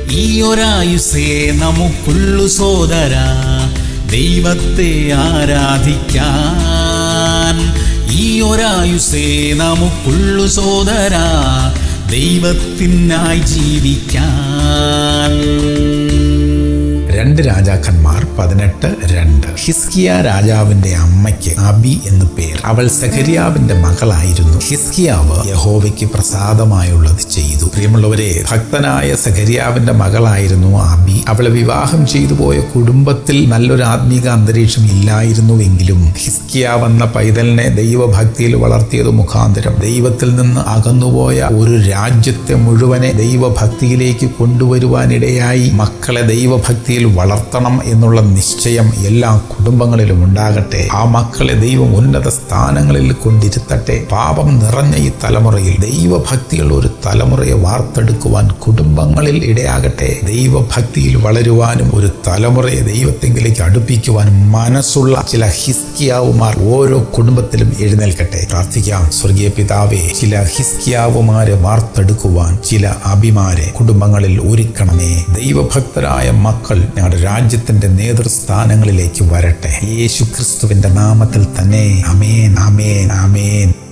ഈ ഒരായുസേ നമുക്കുള്ളു സോദര ദൈവത്തെ ആരാധിക്കാൻ ഈ ഒരായുസേ നമുക്കുള്ളു സോദര ദൈവത്തിനായി ജീവിക്കാൻ രണ്ട് രാജാക്കന്മാർ പതിനെട്ട് രണ്ട് ഹിസ്കിയ രാജാവിന്റെ അമ്മയ്ക്ക് അബി എന്ന് പേർ അവൾ സഖരിയാവിന്റെ മകളായിരുന്നു ഹിസ്കിയാവ് യഹോവയ്ക്ക് പ്രസാദമായുള്ളത് ചെയ്തു പ്രിയമുള്ളവരെ ഭക്തനായ സഖരിയാവിന്റെ മകളായിരുന്നു അബി അവളെ വിവാഹം ചെയ്തു പോയ കുടുംബത്തിൽ നല്ലൊരു ആത്മീക അന്തരീക്ഷം ഇല്ലായിരുന്നുവെങ്കിലും ഹിസ്കിയാവ് എന്ന പൈതലിനെ ദൈവഭക്തിയിൽ വളർത്തിയത് മുഖാന്തരം ദൈവത്തിൽ നിന്ന് അകന്നുപോയ ഒരു രാജ്യത്തെ മുഴുവനെ ദൈവഭക്തിയിലേക്ക് കൊണ്ടുവരുവാനിടയായി മക്കളെ ദൈവഭക്തിയിൽ വളർത്തണം എന്നുള്ള നിശ്ചയം എല്ലാ കുടുംബങ്ങളിലും ഉണ്ടാകട്ടെ ആ മക്കളെ ദൈവം ഉന്നത സ്ഥാനങ്ങളിൽ കൊണ്ടിരുത്തട്ടെ പാപം നിറഞ്ഞ ഈ തലമുറയിൽ ദൈവഭക്തിയുള്ള ഒരു തലമുറയെ വാർത്തെടുക്കുവാൻ കുടുംബങ്ങളിൽ ഇടയാകട്ടെ ദൈവഭക്തിയിൽ വളരുവാനും ഒരു തലമുറയെ ദൈവത്തെങ്കിലേക്ക് അടുപ്പിക്കുവാനും മനസ്സുള്ള ചില ഹിസ്കിയാവുമാർ ഓരോ കുടുംബത്തിലും എഴുന്നേൽക്കട്ടെ പ്രാർത്ഥിക്കാം സ്വർഗീയ പിതാവേ ചില ഹിസ്കിയാവുമാരെ വാർത്തെടുക്കുവാൻ ചില അഭിമാരെ കുടുംബങ്ങളിൽ ഒരുക്കണമേ ദൈവഭക്തരായ മക്കൾ ഞങ്ങളുടെ രാജ്യത്തിന്റെ നേതൃസ്ഥാനങ്ങളിലേക്ക് വരട്ടെ യേശു ക്രിസ്തുവിന്റെ നാമത്തിൽ തന്നെ അമേൻ അമേൻ അമേൻ